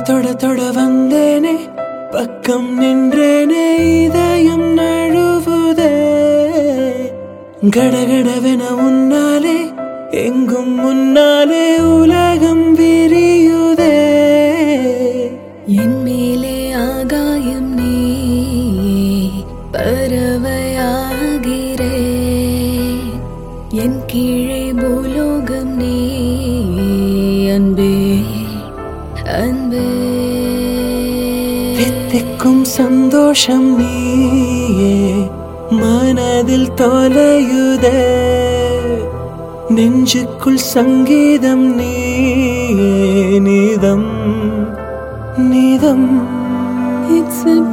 தொட தொட வந்தேனே பக்கம் நின்றேனே இதயம் நழுவுதே கடகடவென உன்னாலே எங்கும் முன்னாலே உலகம் விரியுதே என் மேலே ஆகாயம் நீ பறவையாகிறே என் கீழே பூலோகம் நீ அன்பே அன்பே தித்திக்கும் சந்தோஷம் நீயே மனதில் தொலையுதே நெஞ்சுக்குள் சங்கீதம் நீயே நீதம் நீதம் It's a